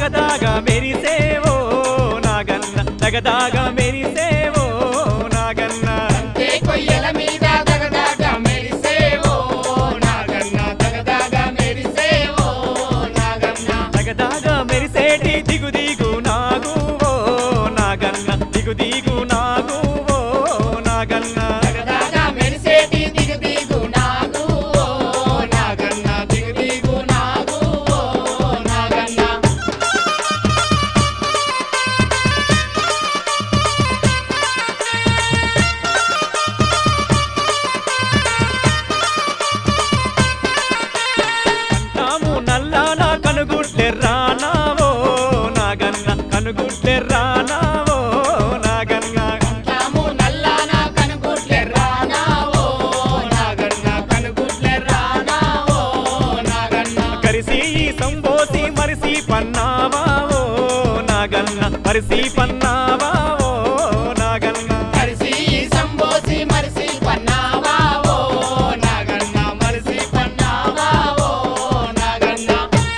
దగదాగా మెరిసేవో నాగన్న దగదాగా మెరిసేవో నాగన్న అంతే కొయ్యల మీద దగదాగ మెరిసేవో నాగన్న దగదాగ మెరిసేవో నాగన్న దగదాగా మెరిసేటి దిగు దిగు నాగువో నాగన్న దిగు దిగు నాగువో నాగన్న దగదాగ మెరిసేటి దిగు దిగు నాగు ఓ నాగన్న దిగు దిగు నాగు ఓ నాగన్న అంటాము నల్లాన కనుగుడ్లె రానావో నాగన్న కనుగుడ్లె రానావో నాగన్న తాము నల్లాన కనుగుడ్లె రానావో నాగన్న కనుగుడ్లె రానావో నాగన్న కరిసి సంబోసి మరిసి పన్నావావో నాగన్న మరిసి పన్నావావో నాగన్న మరిసి సంబోసి మరిసి పన్నావావో నాగన్న మరిసి పన్నావావో నాగన్న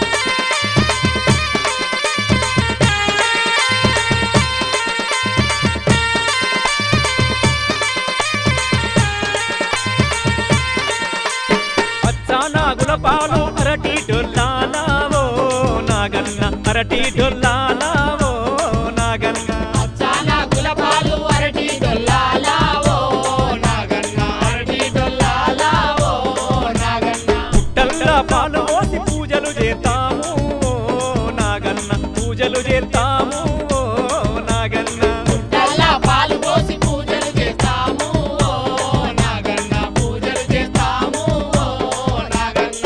అచ్చానా గులపాలు అరటి డొల్లానావో నాగన్న అరటి డొల్లానావో నాగన్న చాలా గులపాలు అరటి డొల్లాలావో నాగన్న అరటి డొల్లాలావో నాగన్న పుట్టల్లా పాలు పోసి పూజలు చేస్తాము నాగన్న పూజలు చేస్తాము నాగన్న డల్లా పాలు పోసి పూజలు చేస్తాము ఓ నాగన్న పూజలు చేస్తాము ఓ నాగన్న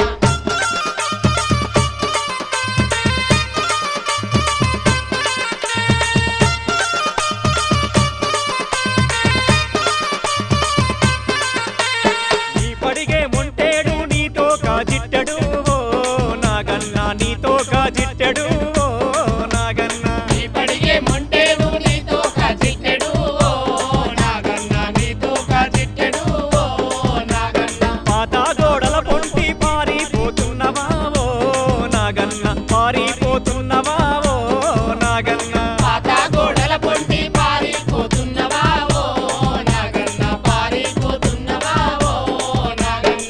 నీ పడిగే మొంటేడు నీతో కాజిట్టడు ఓ నాగన్న నీతో కాజిట్టడు ఓ నాగన్న ఇప్పటికే మొంటేడు నీతో కజిట్టెడు ఓ నాగన్న నీతో కజిట్టెడు ఓ నాగన్న పాత గోడల పొంటి పారిపోతున్నవా ఓ నాగన్న పారిపోతున్నవా ఓ నాగన్న పాత గోడల పొంటి పారిపోతున్నవా ఓ నాగన్న పారిపోతున్నవా ఓ నాగన్న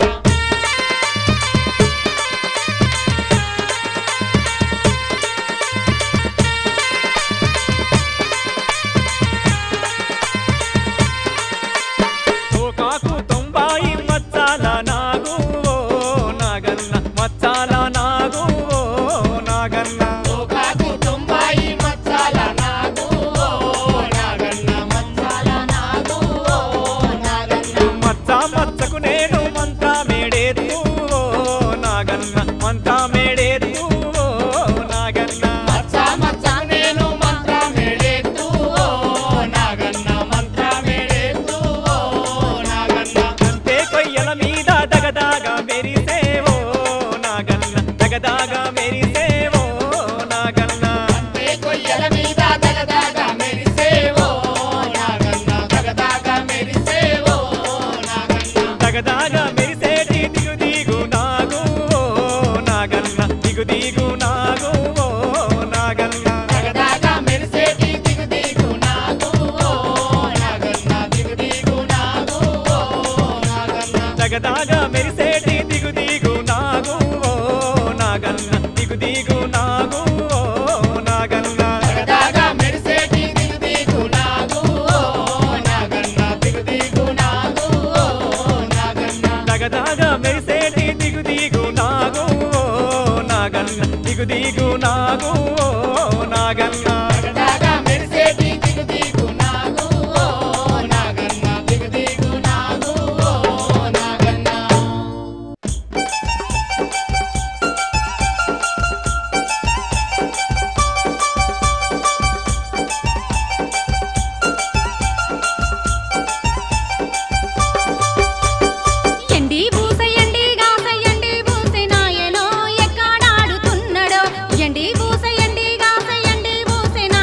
తోకాకు తొంబాయి మచ్చాల నాగు ఓ నాగన్న మచ్చాల నాగు ఓ నాగన్న తోకాకు తొంబాయి మచ్చాల నాగు ఓ నాగన్న మచ్చాల నాగు ఓ నాగన్న మచ్చ మచ్చకు నేను మంతా మేడేతు ఓ నాగన్న మంతా మేడేతు ఓ నాగన్న మచ్చ మచ్చ నేను మంత్ర మేడేత్తు ఓ నాగన్న మంత్ర మేడేత్తు ఓ నాగన్న అంతే కొయ్యల మీద దగదాగా మెరిసేవో నాగన్న దగదాగా మెరిసేవో నాగన్న ఏ కొయ్యల మీద దగదాగా మెరిసేవో నాగన్న దగదాగా మెరిసేవో నాగన్న దగదాగా మెరిసేటి దిగు దిగు నాగు ఓ నాగన్న దిగు దిగు నాగు ఓ నాగన్న దగదాగా మెరిసేటి దిగు దిగు నాగు ఓ నాగన్న దిగు దిగు నాగు ఓ నాగన్న దగదాగా మెరిసేటి దిగు దిగు నాగు ఓ నాగన్న దిగు దిగు నాగు ఓ నాగన్న దగదాగా మెరిసేటి దిగు దిగు నాగు ఓ నాగన్న దిగు దిగు నాగు ఓ నాగన్న దగదాగా మెరిసేటి దిగు దిగు నాగు ఓ నాగన్న దిగు దిగు నాగు ఓ నాగన్న దగదాగా మెరిసేటి దిగు దిగు నాగు ఓ నాగన్న దిగు దిగు నాగు ఓ నాగన్న ఎండి బూసయండి గాసయండి బూసె నాయనో ఎక్కడాడుతున్నడో ఎండి బూసయండి గాసయండి బూసె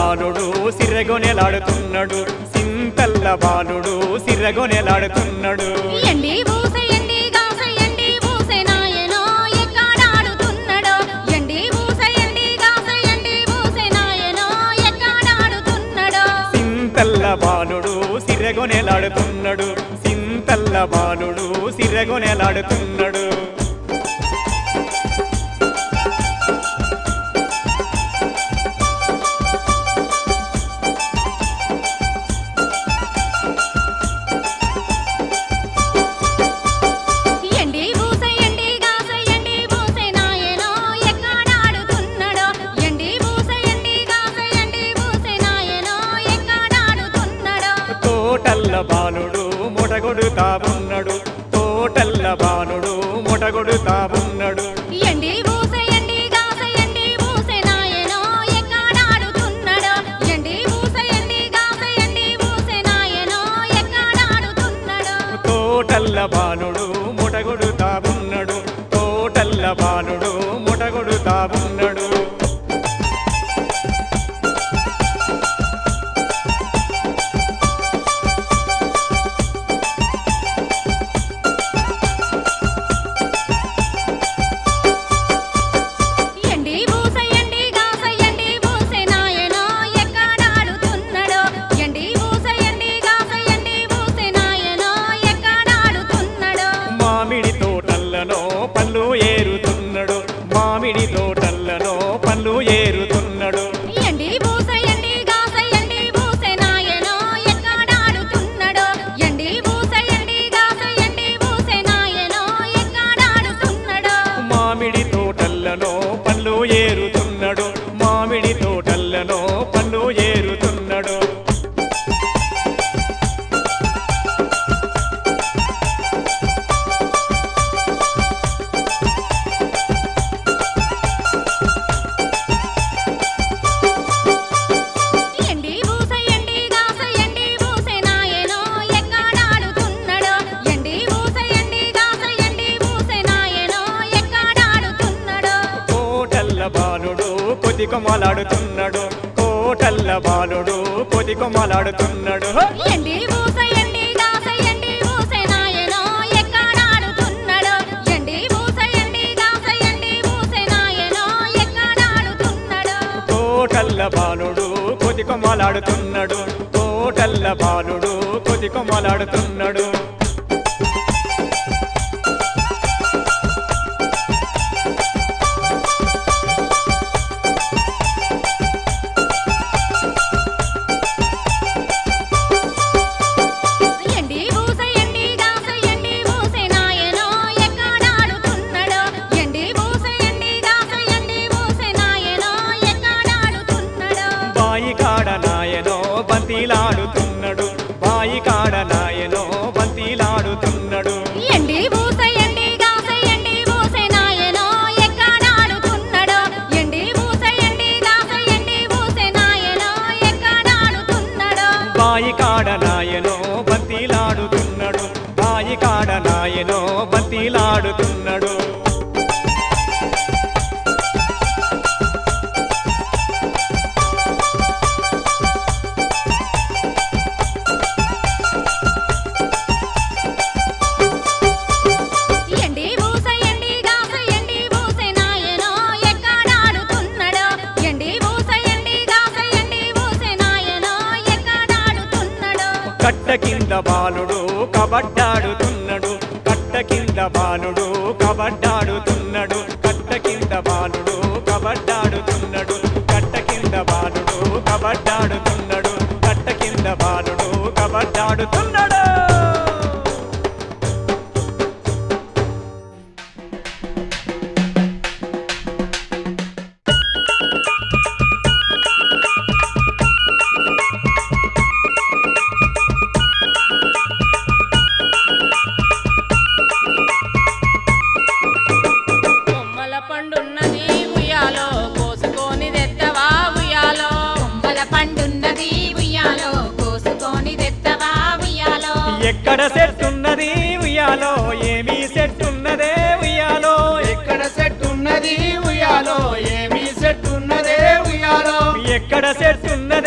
బాలుడు సిర్రగొనెలాడుతున్నాడు సింతల్ల బాలుడు సిర్రగొనెలాడుతున్నాడు ఎండి ఊసె ఎండి గాస ఎండి ఊసె నాయనో ఎక్కడాడుతున్నాడో ఎండి ఊసె ఎండి గాస ఎండి ఊసె నాయనో ఎక్కడాడుతున్నాడో సింతల్ల బాలుడు సిర్రగొనెలాడుతున్నాడు సింతల్ల బాలుడు సిర్రగొనెలాడుతున్నాడు ఎండి ఊసె ఎండి గాస ఎండి ఊసె నాయనో ఎక్కడాడుతున్నాడో ఎండి ఊసె ఎండి గాస ఎండి ఊసె నాయనో ఎక్కడాడుతున్నాడో తోటల్ల బాలుడు మొటగొడుతా ఉన్నాడు తోటల్ల బాలుడు మొటగొడుతా ఉన్నాడు ఎండి ఊసె ఎండి గాస ఎండి ఊసె నాయనో ఎక్కడాడుతున్నాడో ఎండి ఊసె ఎండి గాస ఎండి ఊసె నాయనో ఎక్కడాడుతున్నాడో తోటల్ల బాలుడు మొటగొడుతా ఉన్నాడు తోటల్ల బాలుడు మొటగొడుతా ఉన్నాడు ఎండి ఊసె ఎండి గాస ఎండి ఊసె నాయనో ఎక్కడాడుతున్నాడో ఎండి ఊసె ఎండి గాస ఎండి ఊసె నాయనో ఎక్కడాడుతున్నాడో మామిడి తోటల్లలో పళ్ళు ఏరుతున్నాడు మామిడి తోటల్లలో పళ్ళు ఏరుతున్నాడు ఎండి ఊసె ఎండి గాస ఎండి ఊసె నాయనో ఎక్కడాడుతున్నాడో ఎండి ఊసె ఎండి గాస ఎండి ఊసె నాయనో ఎక్కడాడుతున్నాడో మామిడి తోటల్లలో పళ్ళు ఏరుతున్నాడు మామిడి తోటల్లలో పళ్ళు ఏరుతున్నాడు ఎండి ఊసె ఎండి గాస ఎండి ఊసె నాయనో ఎక్కడాడుతున్నాడో ఎండి ఊసె ఎండి గాస ఎండి ఊసె నాయనో ఎక్కడాడుతున్నాడో కోటల్ల బాలుడు కొద్ది కొమ్మలాడుతున్నాడు కోటల్ల బాలుడు కొద్ది కొమ్మలాడుతున్నాడు ఎండి ఊసె ఎండి గాస ఎండి ఊసె నాయనో ఎక్కడాడుతున్నాడో ఎండి ఊసె ఎండి గాస ఎండి ఊసె నాయనో ఎక్కడాడుతున్నాడో కోటల్ల బాలుడు కొద్ది కొమ్మలాడుతున్నాడు కోటల్ల బాలుడు కొద్ది కొమ్మలాడుతున్నాడు ఎండి ఊసె ఎండి గాస ఎండి ఊసె నాయనో ఎక్కడాడుతున్నాడో ఎండి ఊసె ఎండి గాస ఎండి ఊసె నాయనో ఎక్కడాడుతున్నాడో బాయి కాడ నాయనో బంతిలాడుతున్నాడు బాయి కాడ నాయనో బంతిలాడుతున్నాడు ఎండి ఊసె ఎండి గాస ఎండి ఊసె నాయనో ఎక్కడాడుతున్నాడో ఎండి ఊసె ఎండి గాస ఎండి ఊసె నాయనో ఎక్కడాడుతున్నాడో బాయి కాడ నాయనో బంతిలాడుతున్నాడు బాయి కాడ నాయనో బంతిలాడుతున్నాడు ఎండి ఊసె ఎండి గాస ఎండి ఊసె నాయనో ఎక్కడాడుతున్నాడో ఎండి ఊసె ఎండి గాస ఎండి ఊసె నాయనో ఎక్కడాడుతున్నాడో కట్ట కింద బాలుడు కబడ్డాడుతున్నాడు కట్ట కింద బాలుడు కబడ్డాడుతున్నాడు కట్ట కింద బాలుడు కబడ్డాడుతున్నాడు కట్ట కింద బాలుడు కబడ్డాడుతున్నాడు కట్ట కింద బాలుడు కబడ్డాడుతున్నాడు కొమ్మల పండున్నది ఉయ్యాలో కోసుకొని తెత్తవా ఉయ్యాలో కొమ్మల పండున్నది ఉయ్యాలో కోసుకొని తెత్తవా ఉయ్యాలో ఎక్కడ సెట్ ఉన్నది ఉయ్యాలో ఏమీ సెట్ ఉన్నదే ఉయ్యాలో ఎక్కడ సెట్ ఉన్నది ఉయ్యాలో ఏమి సెట్ ఉన్నదే ఉయ్యాలో ఎక్కడ సెట్ ఉన్నదే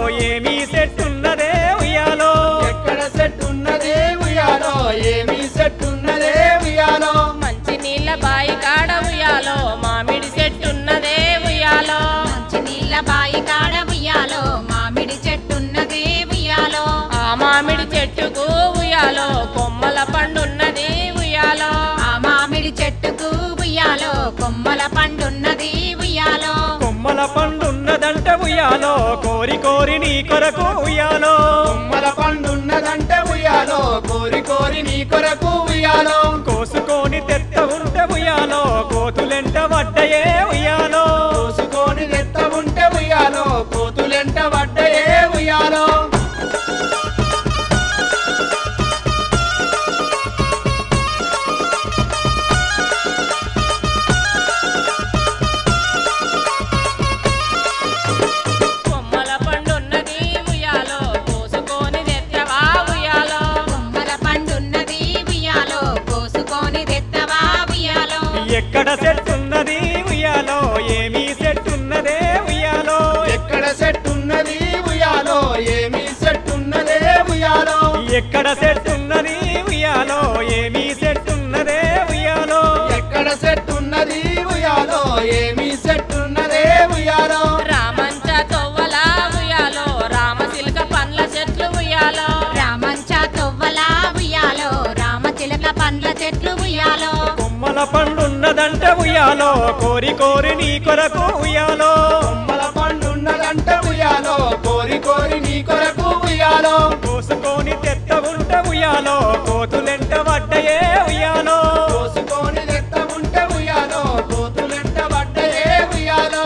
ఏమీ సెట్ ఉన్నదే ఉయ్యాలో ఎక్కడ సెట్ ఉన్నదే ఉయ్యాలో ఏమి సెట్ ఉన్నదే ఉయ్యాలో మంచి నీళ్ళ బాయి కాడ ఉయ్యాలో మామిడి చెట్టున్నదే ఉయ్యాలో మంచి నీళ్ళ బాయి కాడ ఉయ్యాలో మామిడి చెట్టున్నదే ఉయ్యాలో ఆ మామిడి చెట్టుకు ఉయ్యాలో కొమ్మల పండున్నది ఉయ్యాలో ఆ మామిడి చెట్టుకు ఉయ్యాలో కొమ్మల పండున్నది ఉయ్యాలో కొమ్మల పండున్నదంట ఉయ్యాలో కోరి కోరి నీ కొరకు ఉయ్యాలో కొమ్మల పండున్నదంటే ఉయ్యాలో కోరి కోరి నీ కొరకు ఉయ్యాలో కోసుకొని తెత్త ఉంటే ఉయ్యాలో కోతులెంట వడ్డయే ఉయ్యాలో కోసుకొని నెత్త ఉంటే ఉయ్యాలో కోతులెంట పడ్డయే ఉయ్యాలో కొమ్మల పండున్నది ఉయ్యాలో కోసుకొని తెత్తవా ఉయ్యాలో కొమ్మల పండున్నది ఉయ్యాలో కోసుకొని తెత్తవా ఉయ్యాలో ఎక్కడ సెట్ ఉన్నది ఉయ్యాలో ఏమీ సెట్ ఉన్నదే ఉయ్యాలో ఎక్కడ సెట్ ఉన్నది ఉయ్యాలో ఏమి సెట్ ఉన్నదే ఉయ్యాలో ఎక్కడ సెట్ ఉన్నది ఉయ్యాలో ఏమీ సెట్ ఉన్నదే ఉయ్యాలో ఎక్కడ సెట్ ఉన్నది ఉయ్యాలో ఏమి సెట్ ఉన్నదే ఉయ్యాలో రామంచ తొవ్వల ఉయ్యాలో రామచిలుక పండ్ల చెట్లు ఉయ్యాలో రామంచ తొవ్వల ఉయ్యాలో రామచిలక పండ్ల చెట్లు ఉయ్యాలో కొమ్మల పండున్నదంట ఉయ్యాలో కోరి కోరి నీ కొరకు ఉయ్యాలో కొమ్మల పండున్నదంటే ఉయ్యాలో కోరి కోరి నీ కొరకు ఉయ్యాలో కోసుకొని తెత్త ఉంట ఉయ్యాలో కోతులెంట వడ్డయే ఉయ్యాలో కోసుకొని నెత్త ఉంటే ఉయ్యాలో కోతులెంట పడ్డయే ఉయ్యాలో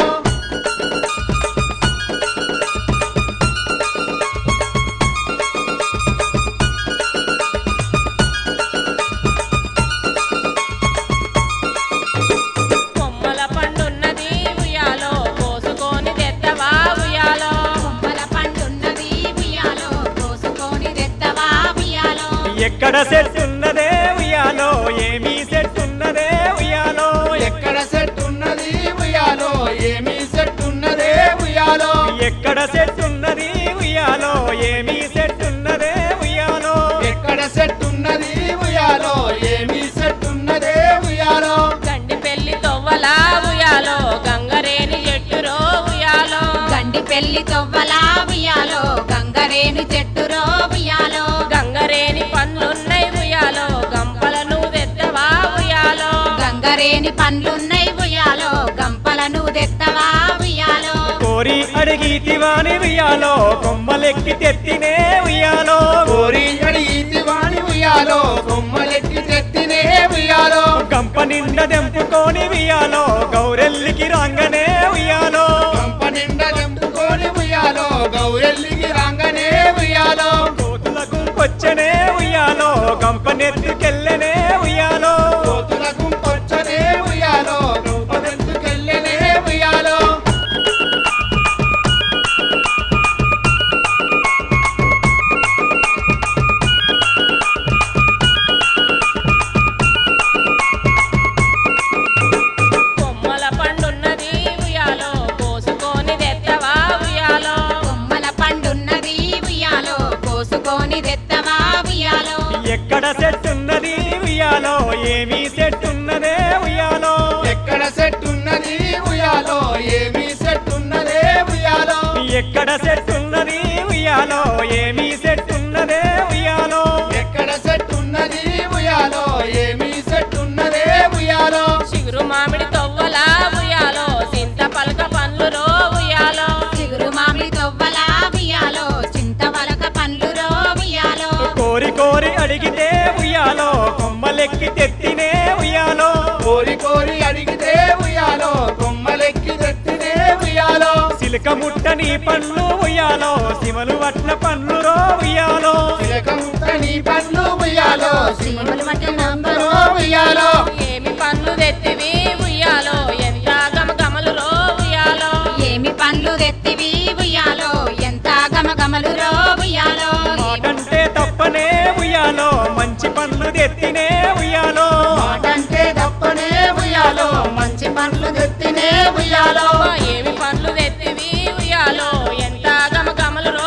కొమ్మల పండున్నది ఉయ్యాలో కోసుకొని తెత్తవా ఉయ్యాలో కొమ్మల పండున్నది ఉయ్యాలో కోసుకొని తెత్తవా ఉయ్యాలో ఎక్కడ సెట్ ఉన్నదే ఉయ్యాలో ఏమీ సెట్ ఉన్నదే ఉయ్యాలో ఎక్కడ సెట్ ఉన్నది ఉయ్యాలో ఏమి సెట్ ఉన్నదే ఉయ్యాలో ఎక్కడ సెట్ ఉన్నది ఉయ్యాలో ఏమీ సెట్ ఉన్నదే ఉయ్యాలో ఎక్కడ సెట్ ఉన్నది ఉయ్యాలో ఏమి సెట్ ఉన్నదే ఉయ్యాలో గండి పెళ్లి తొవ్వల ఉయ్యాలో గంగరేని చెట్టురో ఉయ్యాలో గండి పెళ్లి తొవ్వల ఉయ్యాలో గంగరేను చెట్టురో ఉయ్యాలో గంగరేని పండ్లున్నై ఉయ్యాలో గంపలను తెత్తవా ఉయ్యాలో గంగరేని పండ్లున్నై ఉయ్యాలో గంపలను తెత్తవా ఉయ్యాలో కోరి అడిగితివాని ఉయ్యాలో కొమ్మలెక్కి తెత్తినే ఉయ్యాలో కోరి అడిగి వాణి ఉయ్యాలో కొమ్మలెక్కి తెత్తినే ఉయ్యాలో గంప నిండా దెంపుకొని ఉయ్యాలో గౌరెల్లికి రాంగనే ఉయ్యాలో కంప నిండా నింపుకొని ఉయ్యాలో గౌరెల్లికి రాగానే ఉయ్యాలో కోతుల గుంపొచ్చనే ఉయ్యాలో గంప నెత్తుకెళ్ళనే ఉయ్యాలో కోతుల గుంపొచ్చనే ఉయ్యాలో రూపదెత్తుకెళ్ళనే ఉయ్యాలో కొమ్మల పండున్నది ఉయ్యాలో కోసుకొని తెత్తవా ఉయ్యాలో కొమ్మల పండున్నది ఉయ్యాలో కోసుకొని తెత్తవా ఉయ్యాలో ఎక్కడ సెట్ ఉన్నది ఉయ్యాలో ఏమీ సెట్ ఉన్నదే ఉయ్యాలో ఎక్కడ సెట్ ఉన్నది ఉయ్యాలో ఏమి సెట్ ఉన్నదే ఉయ్యాలో ఎక్కడ సెట్ ఉన్నది ఉయ్యాలో ఏమీ సెట్ ఉన్నదే ఉయ్యాలో ఎక్కడ సెట్ ఉన్నది ఉయ్యాలో ఏమి సెట్ ఉన్నదే ఉయ్యాలో చిగురు మామిడి తొవ్వల ఉయ్యాలో చింత పలక పండ్లు రో ఉయ్యాలో చిగురు మామిడి తొవ్వల ఉయ్యాలో చింతవలక పండ్లురో ఉయ్యాలో కోరి కోరి అడిగితే ఉయ్యాలో కొమ్మలెక్కి తెత్తినే ఉయ్యాలో కోరి కోరి అడిగితే ఉయ్యాలో కొమ్మలెక్కి తెత్తినే ఉయ్యాలో సిలక ముట్టని పండ్లు ఉయ్యాలో సిమలు వట్ల పండ్లు రో ఉయ్యాలో తిలకముట్ట నీ పండ్లు ఉయ్యాలో సిములు మట్టి నంబరు ఉయ్యాలో ఏమి పండ్లు తెత్తివి ఉయ్యాలో ఎంత గమ గమలు రో ఉయ్యాలో ఏమి పండ్లు తెత్తివి ఉయ్యాలో ఎంత గమ గమలు రో ఉయ్యాలో మాటంటే తప్పనే ఉయ్యాలో మంచి పండ్లు తెత్తినే ఉయ్యాలో మాటంటే తప్పనే ఉయ్యాలో మంచి పండ్లు తెత్తినే ఉయ్యాలో ఏమి పండ్లు తెత్తివి ఉయ్యాలో ఎంత గమ గమలు రో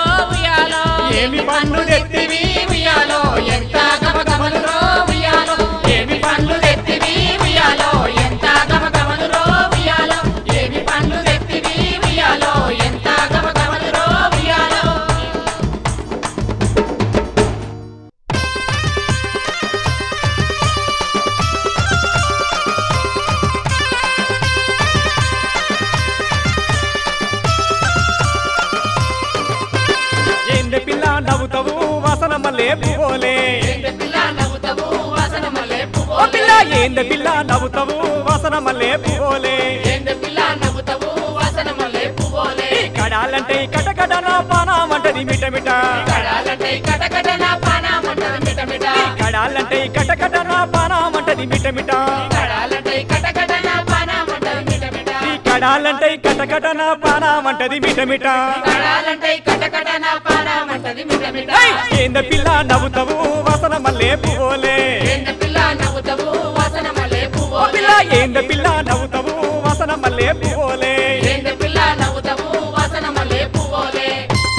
మల్లె పువ్వులే ఏంది పిల్ల నవ్వుతావు వాసన మల్లె ఓ పువ్వులే పిల్ల ఏంద పిల్ల నవ్వుతావు వాసన మల్లె పువ్వులే ఏంది పిల్ల నవ్వుతావు వాసన మల్లె పువ్వులే ఈ కడాలంటే కటకట నా పానామంటది మిట మిట కడాలంటే కటకట నా పానామంటది మిట మిట ఈ కడాలంటే కటకట నా పానామంటది మిట మిట కడాలంటే కటకట నా పానామంటది మిట మిట ఈ కడాలంటే కటకట నా పానామంటది మిట మిట కడాలంటే కటకట నా పానామంటది మిట మిట ఏయ్! ఏంద పిల్ల నవ్వుతావు వాసన మల్లె పువ్వులే ఏంది పిల్ల నవ్వుతావు వాసన మల్లె ఓ పువ్వులే పిల్ల ఏంద పిల్ల నవ్వుతావు వాసన మల్లె పువ్వులే ఏంది పిల్ల నవ్వుతావు వాసన మల్లె పువ్వులే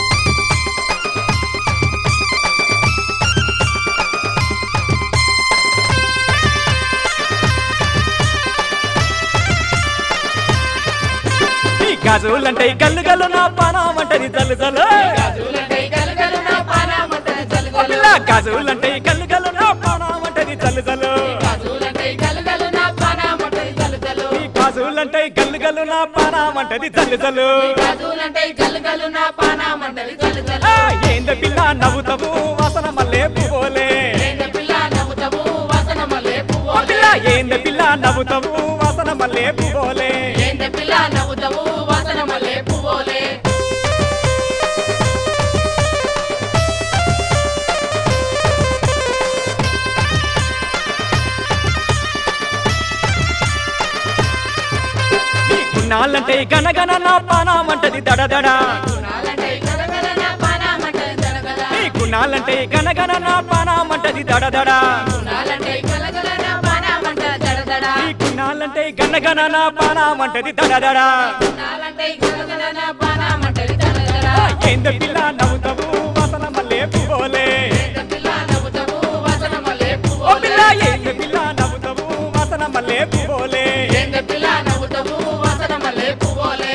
ఈ గాజులంటే గల్లు గల్లు నా పానామంటది జల్లు జల్లు గాజులంటే గలగలు నా పానామంటది ఓ జలగలు పిల్ల గాజులంటే గల్లు గల్లు నా పానామంటది జల్లు జల్లు గాజులంటే గలగలు నా పానామంటది జలగలు ఈ గాజులంటే గల్లు గల్లు నా పానామంటది జల్లు జల్లు గాజులంటే గలగలు నా పానామంటది జలగలు ఆ, ఏంద పిల్ల నవ్వుతావు వాసన మల్లె పువ్వులే ఏంది పిల్ల నవ్వుతావు వాసన మల్లె ఓ పువ్వులే పిల్ల ఏంద పిల్ల నవ్వుతావు వాసన మల్లె పువ్వులే ఏంది పిల్ల నవ్వుతావు వాసన మల్లె పువ్వులే ఈ గున్నాలంటే గనగన నా పానామంటది దడదడ గుణాలంటే గలగల నా పానామంటది జలగల ఈ గున్నాలంటే గనగన నా పానామంటది దడదడ గుణాలంటే గలగల నా పానామంటది దడదడ ఈ గున్నాలంటే గనగన నా పానామంటది దడదడ గుణాలంటే గలగల నా పానామంటది జలగల ఏంద పిల్ల నవ్వుతావు వాసన మల్లె పువ్వులే ఏంది పిల్ల నవ్వుతావు వాసన మల్లె ఓ పువ్వులే పిల్ల ఏంద పిల్ల నవ్వుతావు వాసన మల్లె పువ్వులే ఏంది పిల్ల నవ్వుతావు వాసన మల్లె పువ్వులే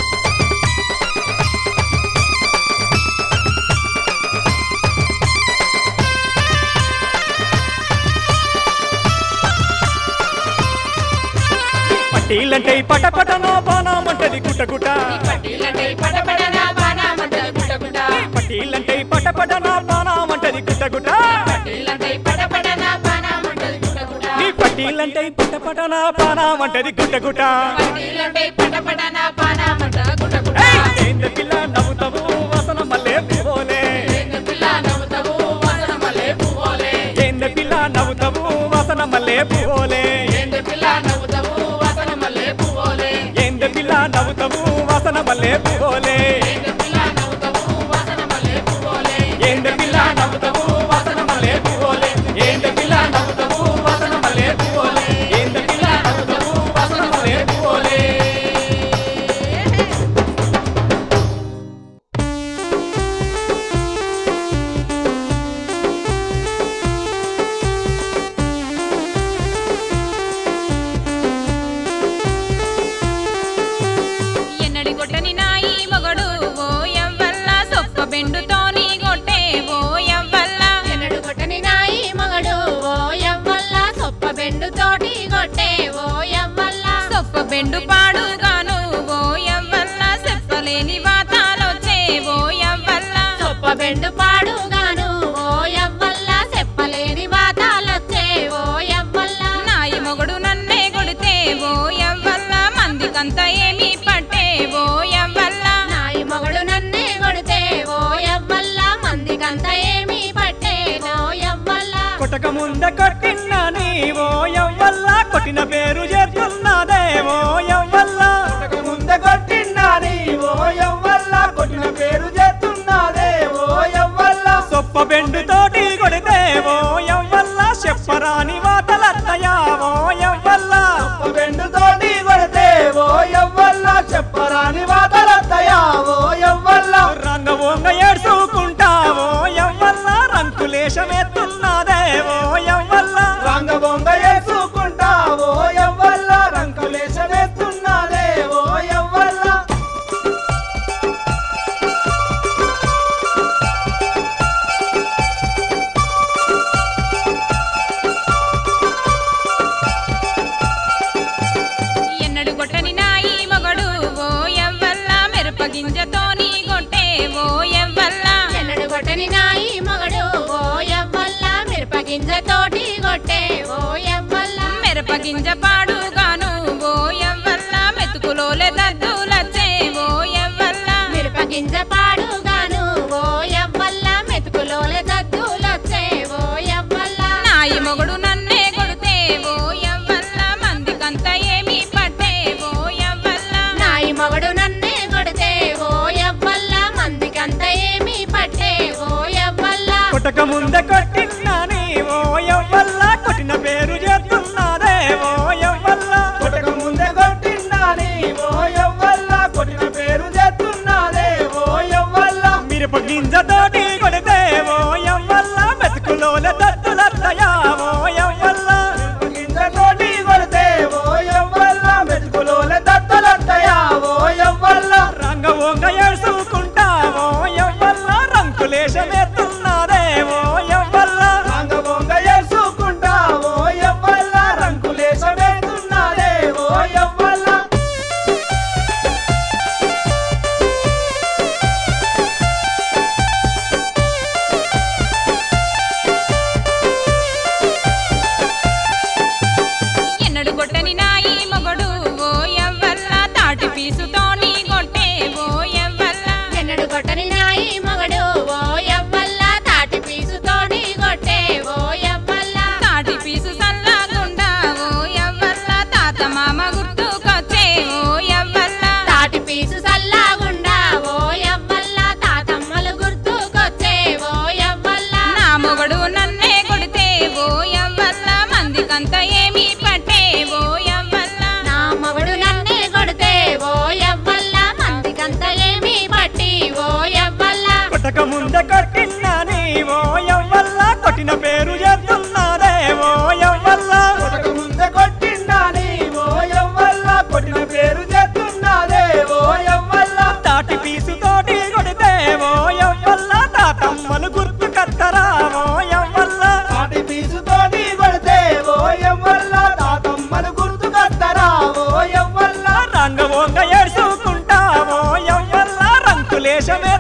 పట్టీలంటే పట పట నా పానామంటది గుట్ట గుట్ట పట్టీలంటే పడపడ నా పానామంటది గుట్ట గుట్ట పట్టీలంటే పట పట నా పానామంటది గుట్ట గుట్ట పట్టీలంటే పడపడ నా పానామంటది గుట్ట గుట్ట నీ పట్టీలంటే పట పట నా పానామంటది గుట్ట గుట్ట పట్టీలంటే పడపడ నా పానామంటది గుట్ట గుట్ట ఏయ్! ఏంద పిల్ల నవ్వుతావు వాసన మల్లె పువ్వులే ఏంది పిల్ల నవ్వుతావు వాసన మల్లె పువ్వులే ఏంద పిల్ల నవ్వుతావు వాసన మల్లె పువ్వులే ఏంది పిల్ల నవ్వుతావు వాసన మల్లె పువ్వులే ఏంద పిల్ల నవ్వుతావు వాసన మల్లె పువ్వులే ఏంది పిల్ల నవ్వుతావు వాసన మల్లె పువ్వులే ఏంద పిల్ల నవ్వుతావు వాసన మల్లె పువ్వులే ఏంద పిల్ల నవ్వుతావు వాసన మల్లె పువ్వులే ఏంద పిల్ల నవ్వుతావు వాసన మల్లె పువ్వులే ఎన్నడి కొట్టని నాయి మొగడు ఓ ఎవ్వల్ల సొప్ప బెండుతోని కొట్టే ఓ ఎవ్వల్ల ఎన్నడు కొట్టని నాయి మగడు ఓ ఎవ్వల్ల సొప్ప బెండు తోటి కొట్టే ఓ ఎవ్వల్ల సొప్ప బెండు పాడుగాను ఓ ఎవ్వల్ల చెప్పలేని వాతాలొచ్చే ఓ ఎవ్వల్ల సొప్ప బెండు పాడుగాను ఓ ఎవ్వల్ల చెప్పలేని వాతాలొచ్చే ఓ ఎవ్వల్ల నాయి మొగడు నన్నే కొడితే ఓ ఎవ్వల్ల మందికంత ఏమి పట్టే ఓ ఎవ్వల్ల నాయి మొగడు నన్నే కొడితే ఓ ఎవ్వల్ల మందికంత ఏమీ పట్టే ఓ ఎవ్వల్ల కొట్టక ముందే కొట్టినా నీవో ఎవ్వల్ల కొట్టిన పేరు చేస్తున్నదే ఓ ఎవ్వల్ల కొట్టక ముందే కొట్టినా నీవో ఎవ్వల్ల కొట్టిన పేరు చేస్తున్నదే ఓ ఎవ్వల్ల సొప్ప బెండు తోటి కొడితే ఓ ఎవ్వల్ల చెప్పరాని వాతలత్తయా ఓ ఎవ్వల్ల సొప్ప బెండు తోటి కొడితే ఓ ఎవ్వల్ల చెప్పరాని వాతలత్తయా ఓ ఎవ్వల్ల రంగ వంగ ఏడ్చుకుంటావో ఎవ్వల్ల రంకులేశమెత్తున్నదే ఓ ఎవ్వల్ల గింజ పాడుగాను ఓ ఎవ్వల్ల మెతుకులోలే దద్దులచ్చే ఓ ఎవ్వల్ల మిరప గింజ పాడుగాను ఓ ఎవ్వల్ల మెతుకులోలే దద్దులొచ్చే ఓ ఎవ్వల్ల నాయి మొగుడు నన్నే కొడితే ఓ ఎవ్వల్ల మందికంత ఏమి పట్టే ఓ ఎవ్వల్ల నాయి మగడు నన్నే కొడితే ఓ ఎవ్వల్ల మందికంత ఏమీ పట్టే ఓ ఎవ్వల్ల కొట్టక ముందే కొట్టిన్నాని ఓ ఎవ్వల్ల కొట్టిన పేరు చేస్తున్నాదే ఓ ఎవ్వల్ల కొట్టక ముందే కొట్టిన్నాని ఓ ఎవ్వల్ల కొట్టిన పేరు చేస్తున్నాదే ఓ ఎవ్వల్ల మిరప గింజతోటి కొడితే ఓ ఎవ్వల్ల మెతుకులోల దత్తులత్తయా ఓ ఎవ్వల్ల గింజతోటి కొడితే ఓ ఎవ్వల్ల మెతుకులోల దత్తులత్తయా ఓ ఎవ్వల్ల రంగ వంగ ఏడుచుకుంటా ఓ ఎవ్వల్ల రంకులేశమేస్తున్నారే ఓ ఎవ్వల్ల రంగ వంగ ఏడుచుకుంటా ఓ ఎవ్వల్ల రంకులేశమేస్తున్నారే ఓ ఎవ్వల్ల ఎన్నడు కొట్టని నాయి మొగుడు ఓ ఎవ్వల్ల తాటి పీసుతోని కొట్టే ఓ ఎవ్వల్ల ఎన్నడు కొట్టని నాయి మగడు ఓ ఎవ్వల్ల తాటి పీసుతోని కొట్టే ఓ ఎవ్వల్ల తాటి పీసు సల్లగుండా ఓ ఎవ్వల్ల తాత మామ గుర్తుకొచ్చే ఓ ఎవ్వల్ల తాటి పీసు సల్లాగుండా ఓ ఎవ్వల్ల తాతమ్మలు గుర్తుకొచ్చే ఓ ఎవ్వల్ల నా మొగడు నన్నే కొడితే ఓ ఎవ్వల్ల మందికంత ఏమి పట్టే ఓ ఎవ్వల్ల నా మగడు నన్నే కొడితే ఓ ఎవ్వల్ల మందికంత ఏమీ పట్టి ఓ ఎవ్వల్ల కొట్టక ముందే కొట్టిన్నాని ఓ ఎవ్వల్ల కొట్టిన పేరు చేస్తున్నాదే ఓ ఎవ్వల్ల కొట్టక ముందే కొట్టిన్నాని ఓ ఎవ్వల్ల కొట్టిన పేరు చేస్తున్నాదే ఓ ఎవ్వల్ల తాటి పీసు తోటి కొడితే ఓ ఎవ్వల్ల తాతమ్మలు గుర్తు కత్తరా ఓ ఎవ్వల్ల తాటి పీసు తోటి కొడితే ఓ ఎవ్వల్ల తాతమ్మలు గుర్తు కత్తరా ఓ ఎవ్వల్ల రంగ వంగ ఏడుచుకుంటా ఓ ఎవ్వల్ల రంకులేశమే